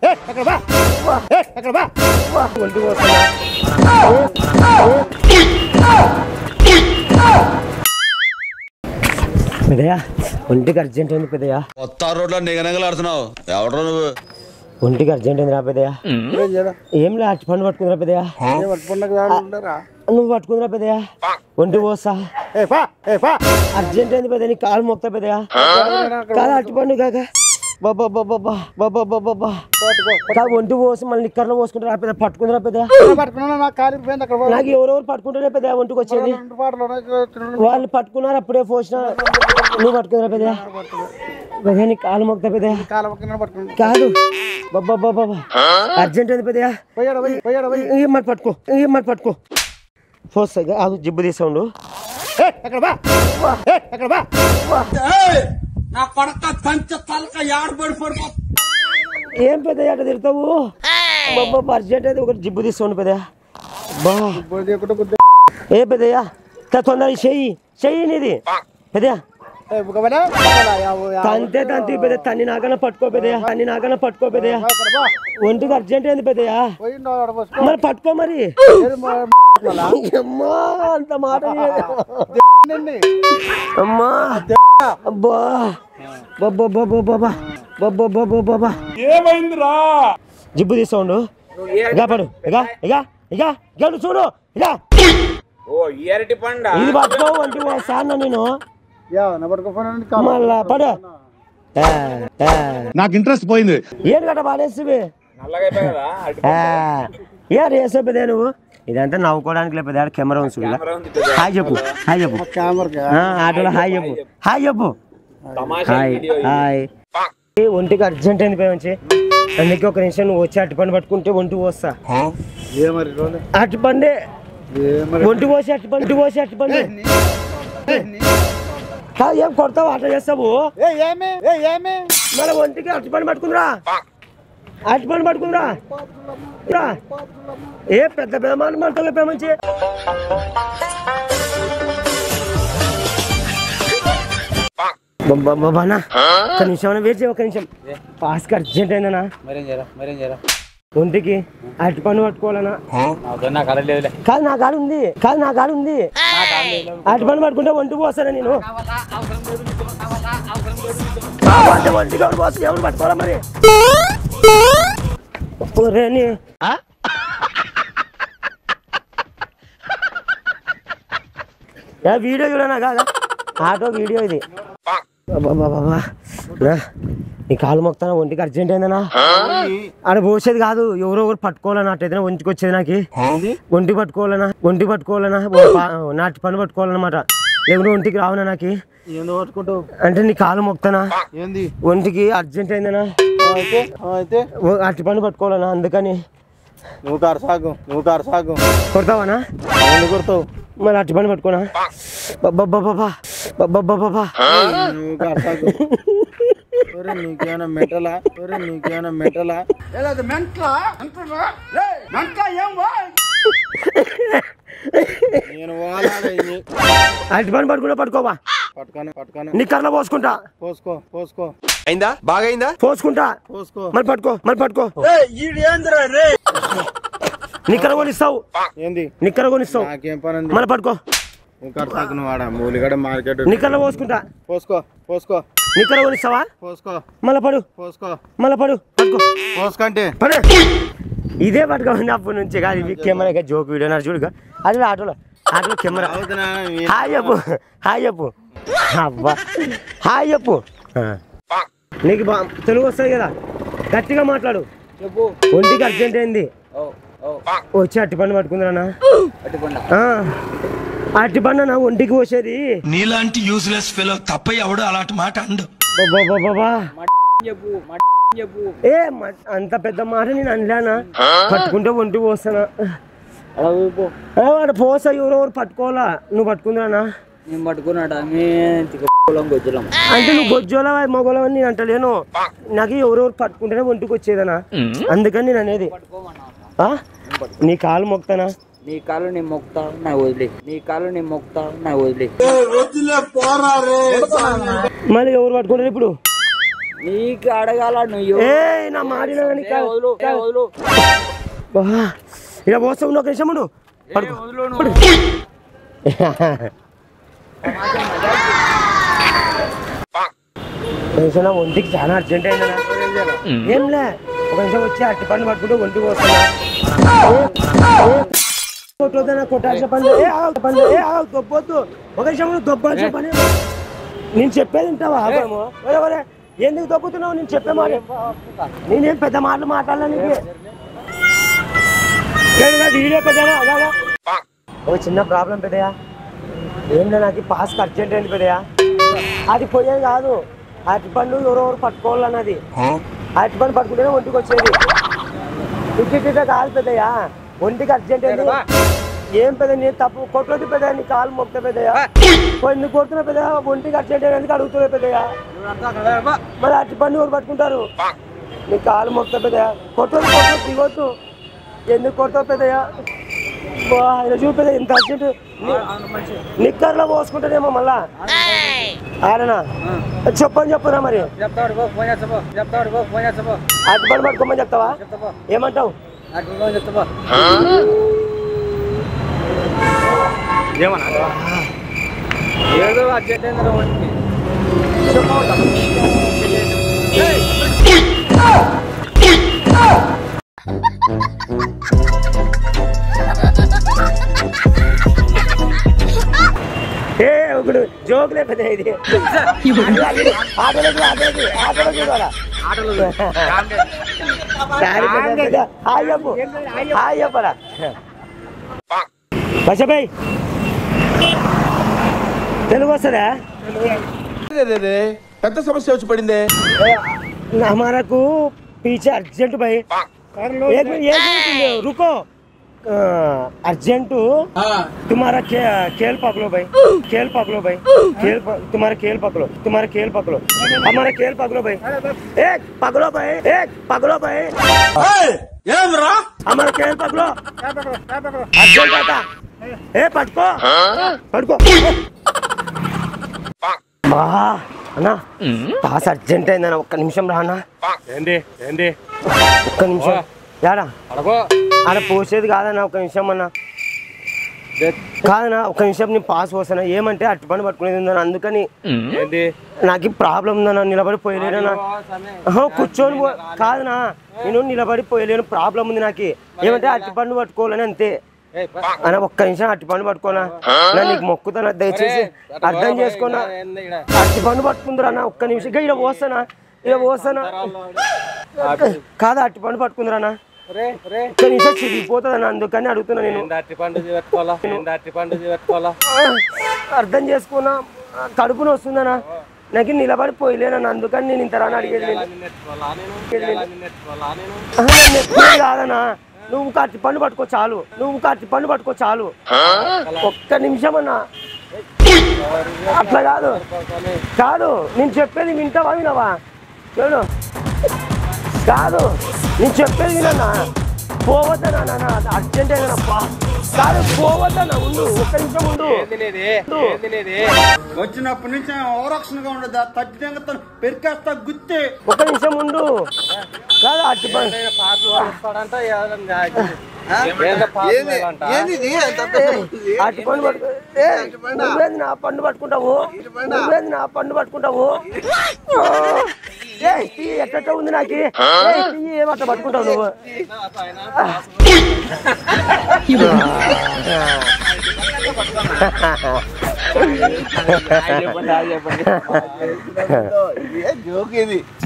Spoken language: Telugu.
ఒంటి కోసమా పెదయా ఒంటికి అర్జెంట్ అయింది పెదయా కొత్త రోడ్లో నిగనగలాడుతున్నావు ఎవడరా నువ్వు ఒంటికి అర్జెంట్ అయింది రా పెదయా ఏం లే అట్టి పండు పట్టుకుందిరా పెదయా నువ్వు పట్టుకుందిరా పెదయా ఒంటి పోసా అర్జెంట్ అయింది పెదయా నీ కాలు మొక్తా పెదయా కాదు అట్టి పండు కాక బాబా బాబా బాబా బాబా బాబా కాదు ఒంటి పోసి మళ్ళీ నిక్కర్లో పోసుకుంటారా పెద్ద పట్టుకుందిరా పెదయా పట్టుకున్నా నాకు కాలు పోయింది అక్కడ నాకు ఎవరెవరు పట్టుకుంటారే పెద్ద ఒంటికి వచ్చేది రెండు పాటలు వాళ్ళు పట్టుకున్నారు అప్పుడే పోసిన నువ్వు పట్టుకుందిరా పెద్ద పెద్ద నీ కాలు మొక్తా పెద్ద కాలు పక్కన పట్టుకున్నా కాదు బాబా బాబా అర్జెంట్ అయింది పెద్దయా పోయాడు పోయి పోయాడు పోయి ఏం మరి పట్టుకో ఏం మరి పట్టుకో పోస్తా అది జిబ్బు తీసాడు ఎక్కడ బా ఎక్కడ బా ఏం పెద్ద అట తిడతావు బాబా అర్జెంట్ అయితే ఒకటి జిబ్బు తీసుకోండి పెద్దయా బా బుద్ధి ఒకటి బుద్ధి ఏ పెద్దయ్యా తొందర చెయ్యి చెయ్యి నీది పెద్దయా ఏ బుగ్గమనే? యాభై, యాభై. తంతే తంతి పెద్ద తన్ని నాకన్నా పట్టుకో పెద్దయా తన్ని నాకన్నా పట్టుకో పెద్దయా ఎక్కడ బా? ఒంటికి అర్జెంట్ అయింది పెద్దయా పోయిండు ఆడ పోసుకో. మరి పట్టుకో మరి ఏది మా మళ్ళా? అమ్మా అంత మాట లేదు. నిన్ను. అమ్మా అబ్బా బాబా బాబా బాబా బాబా బాబా బాబా ఏమైందిరా జిబ్బు తీసుకోండు ఇగా పడు ఇగా ఇగా ఇగా గడు చూడు ఇగా ఓ ఇయరటి పండ ఇది పట్టుకో వంటి సాన్న నేను యా, నా పట్టుకోపోయినా కాలు. మళ్ళా పడు ఆ, ఆ. నాకు ఇంట్రెస్ట్ పోయింది ఏం గట్ట బాడేసివి నల్లగా అయిపోయి కదా అటు ఏ రేసే పెద్ద నువ్వు ఇదంతా నవ్వుకోవడానికి లేకపోతే ఆడ కెమెరా ఉంది చూడు కెమెరా ఉంది పెద్ద. హాయ్ చెప్పు హాయ్ చెప్పు కెమెరాకి. ఆ, ఆటోలో హాయ్ చెప్పు హాయ్ చెప్పు తమాషా హాయ్ వీడియో ఇది. హాయ్ ఏ ఒంటికి అర్జెంట్ అయింది పోయి మంచి అందుకే ఒక నిమిషం నువ్వు వచ్చి అట్టి పండు పట్టుకుంటే ఒంటి పోస్తా ఏ మరి రోలే? అట్టి పండే ఏ మరి ఒంటి పోసి అట్టి పండు పోసి అట్టి పండు కాదు ఏం కొడతావు అట్లా చేస్తావు ఏ ఏమి ఏ ఏమి మన ఒంటికి అట్టి పండు పట్టుకుందిరా అట్టి పండు పట్టుకుందిరా రా. ఏ పెద్ద పెద్ద మాట మాట్లాడలే పే మంచి బాబానా ఒక నిమిషం అన్న వెయిట్ చేయ ఒక నిమిషం పాస్కి అర్జెంట్ అయిందనా మరేం చేయరా మరేం చేయరా ఒంటికి అరటి పండు పట్టుకోవాలనా నాతో నాకు అలా లేదులే కాదు నా గాలి ఉంది కాదు నా గాలి ఉంది అరటి పండు పట్టుకుంటే ఒంటికి పోస్తానా నేను అంటే ఒంటికి ఎవరు పోస్తే ఎవరు పట్టుకోవాలా మరి ఒరే నీ- ఏ వీడియో చూడనా కాదా ఆటో వీడియో ఇది బాబా బాబా రా. నీ కాలు మొక్తానా ఒంటికి అర్జెంట్ అయిందనా ఆడ పోసేది కాదు ఎవరో ఒకరు పట్టుకోవాలన్నా అట్టయితే ఒంటికి వచ్చేది నాకు ఒంటి పట్టుకోవాలనా ఒంటి పట్టుకోవాలనా ఓ పా- నాటి పని పట్టుకోవాలన్నమాట లేకుంటే ఒంటికి రావునా నాకు ఏందో పట్టుకుంటావు అంటే నీ కాలు మొక్తానా ఏంది ఒంటికి అర్జెంట్ అయిందనా ఆ, అయితే ఆ, అయితే ఓ అట్టి పని పట్టుకోవాలనా అందుకని నువ్వు కారు సాగు నువ్వు కారు సాగు కొడతావానా ఎందుకు కొడతావు మరి అట్టి పని పట్టుకోనా బాబా బాబా బాబా బాబా నువ్వు కారు సాగు ఒరే నీకేమైనా మెటలా ఒరే నీకేమైనా మెటలా నేను వాలాడే ఇది. అట్టి పని పట్టుకుంటా పట్టుకోవా పట్టుకోను పట్టుకోను నీ కర్రలో పోసుకుంటా పోసుకో పోసుకో అయిందా బాగా అయిందా పోసుకుంటా పోసుకో మరి పట్టుకో మరి పట్టుకో నిక్కర కొనిస్తావు ఏంది నిక్కర కొనిస్తావు నాకేం పని ఉంది మరి పట్టుకో నువ్వు కారు సాగు నువ్వు ఆడ మూలిగడ మార్కెట్ నిక్కర్లో పోసుకుంటా పోసుకో పోసుకో నిక్కర కొనిస్తావా పోసుకో మళ్ళా పడు పోసుకో మళ్ళా పడు పట్టుకో పోసుకంటే పడు ఇదే పట్టుకోండి అప్పటి నుంచి కాదు ఇవి కెమెరా జోక్ వీడియో నా చూడుగా అది ఆటోలో ఆటోలో కెమెరా అవుతున్నా హాయ్ చెప్పు హాయ్ చెప్పు అబ్బా హాయ్ చెప్పు ఆ. నీకు బా తెలుగు వస్తుంది కదా గట్టిగా మాట్లాడు చెప్పు ఒంటికి అర్జెంట్ అయింది ఓ ఓ వచ్చి అట్టి పండు పట్టుకుందరా అటు పండ అట్టి పండు నా ఒంటికి పోసేది నీలాంటి యూజ్లెస్ ఫెలో తప్ప ఎవడు అలాంటి మాట అండు బాబా బాబా చెప్పు మా చెప్పు ఏ మ- అంత పెద్ద మాట నేను అనలేనా పట్టుకుంటే ఒంటి పోస్తానా అలా ఊపో ఏ, వాడు పోసా ఎవరెవరు పట్టుకోవాలా నువ్వు పట్టుకుందానా నేను పట్టుకున్నాడా మేము తిక్కలం గొజ్జలం అంటే నువ్వు గొజ్జోలా మొగోలా అని నేను అంటలేను నాకు ఎవరెవరు పట్టుకుంటేనే ఒంటికి వచ్చేదనా అందుకని నేను అనేది ఆ? నీ కాలు మొక్తానా నీ కాలు నేను మొక్తా నా వదిలే నీ కాలు నేను మొక్తా నా వదిలే మళ్ళీ ఎవరు పట్టుకుంటారు ఇప్పుడు నీకు అడగాల నువ్వు ఏ నా మాడిన ఏ, వదులు ఏ, వదులు ఇలా పోస్తా ఉన్న ఒక నిమిషం ఉండు పడుకో. వదులు నువ్వు నిమిషం నా ఒంటికి చాలా అర్జెంట్ అయిందనా ఏంలే ఒక నిమిషం వచ్చి అట్టి పని పట్టుకుంటూ ఒంటికి పోతున్నా కొట్టొద్దనా కొట్టాల్సిన పని ఏ ఆగు, పని ఏ ఆగు, దొబ్బొద్దు ఒక నిమిషం ఉండు, దొబ్బాల్సిన పని నేను చెప్పేది వింటావా ఆగము ఒరే, ఒరే, ఎందుకు దొబ్బుతున్నావు నేను చెప్పే మాట నేనేం పెద్ద మాటలు మాట్లాడలే నీకు ఏడుగా వీడియో పెద్దనా అలాగా ఒక చిన్న ప్రాబ్లం పెద్దయా ఏంటో నాకు పాస్ అర్జెంట్ ఏంటి పెద్దయా అది పోయేది కాదు అరటి పండు ఎవరెవరు పట్టుకోవాలన్నది అరటి పండు పట్టుకుంటేనే ఒంటికి వచ్చేది ఇట్టిట్ట కాదు పెద్దయ్యా ఒంటికి అర్జెంట్ ఏంటి ఏం పెద్ద నేను తప్పు కొట్టొద్దు పెద్ద నీ కాలు మొక్త పెద్దయ్యా ఓ ఎందుకు కొడుతున్నా పెద్దయ్యా ఒంటికి అర్జెంట్ ఏంటి ఎందుకు అడుగుతున్నా పెద్దయ్యా మరి అరటి పండు ఎవరు పట్టుకుంటారు నీ కాలు మొక్త పెద్దయ్యా కొట్టొద్దు కొట్టొద్దు దిగొద్దు ఎందుకు కొడతావు పెద్దయ్యా బా, ఆయన చూపేది ఎంత అర్జెంట్ నిక్కర్లో పోసుకుంటానేమో మళ్ళా ఆడనా చెప్పని చెప్పురా మరి చెప్తాడు పో ఫోన్ చేస్తా పో చెప్తాడు పో ఫోన్ చేస్తా పో అటు పని పట్టుకోమని చెప్తావా చెప్తా పో ఏమంటావు అటు ఫోన్ చెప్తా పో ఏదో అర్జెంట్ అయింది వాడికి ఏ ఒకడు జోకులే పెద్ద ఇది ఆటోలో చూడు, ఆటోలో చూడు, ఆటోలో చూడాలా సారీ పెద్ద, పెద్ద. హాయ్ చెప్పు హాయ్ చెప్పరా బసబాయ్ తెలుగు వస్తుందా పెద్ద సమస్య వచ్చి పడిందే हमारा को पीछे अर्जेंट भाई एक मिनट एक मिनट रुको अ, अर्जेंट तुम्हारा खे, खेल पकड़ो भाई खेल पकड़ो भाई खेल प- तुम्हारा खेल पकड़ो तुम्हारा खेल पकड़ो हमारा खेल पकड़ो भाई एक पकड़ो भाई एक पकड़ो भाई हमारा खेल पकड़ो अर्जेंट आता ए पटको पटको బా అన్నా పాస్ అర్జెంట్ అయిందన్న ఒక్క నిమిషం రా అన్న ఏంటి ఏంటి ఒక్క నిమిషం యాడా అడగో ఆడ పోసేది కాదన్న ఒక్క నిమిషం అన్న కాదన్నా ఒక్క నిమిషం నేను పాస్ పోసానా ఏమంటే అట్టి పని పట్టుకునేది ఉందన్న అందుకని ఏంటి నాకు ప్రాబ్లం ఉందన్న నిలబడి పోయలేనన్నా ఆహా, కూర్చొని పో- కాదనా నేను నిలబడి పోయలేను ప్రాబ్లం ఉంది నాకు ఏమంటే అట్టి పండు పట్టుకోవాలని అంతే అన్న ఒక్క నిమిషం అట్టి పండు పట్టుకోనా నా నీకు మొక్కుతానా దయచేసి అర్థం చేసుకోనా అట్టి పండు పట్టుకుందరా అన్న ఒక్క నిమిషం ఇక ఇలా పోస్తానా ఇలా పోస్తానా కాదా అట్టి పండు పట్టుకుందరా రే రే ఒక్క నిమిషం చిరిగిపోతుంది అన్న అందుకని అడుగుతున్నా నేను అట్టి పండు పెట్టుకోవాలా అట్టి పండు పెట్టుకోవాలా అర్థం చేసుకున్నా కడుపున వస్తుందనా నాకు నిలబడి పోయలేనన్న అందుకని నేను ఇంత రాని అడిగేది నేను. నెట్టుకోవాలా నేను నెట్టుకోవాలా నేను ఆహా, నన్ను ఎప్పుడు కాదనా నువ్వు కట్టి పండు పట్టుకో చాలు నువ్వు కట్టి పండు పట్టుకో చాలు ఒక్క నిమిషం అన్నా అట్లా కాదు కాదు నేను చెప్పేది వింటావా వినవా చూడు కాదు నేను చెప్పేది వినన్నా పోవద్దనా నాన్న అర్జెంట్ అయినప్పా కాదు పోవద్దనా ఉండు ఒక్క నిమిషం ఉండు ఉండు. వచ్చినప్పటి నుంచి ఓరక్షణగా ఉండదు తగ్గితే పెరికేస్తా గుత్తే ఒక్క నిమిషం ఉండు కాదు అట్టి పండు పాస్ వాడిస్తాడంట ఏంటో పాస్ లేదంట అటు పండు పట్టుకో ఏ, నువ్వేది నా పండు పట్టుకుంటావు నువ్వేది నా పండు పట్టుకుంటావు ఏ తీ ఎట్ట ఉంది నాకు ఏమట్ట పట్టుకుంటావు నువ్వు చెప్పండి అది చెప్పండి జోక్ ఇది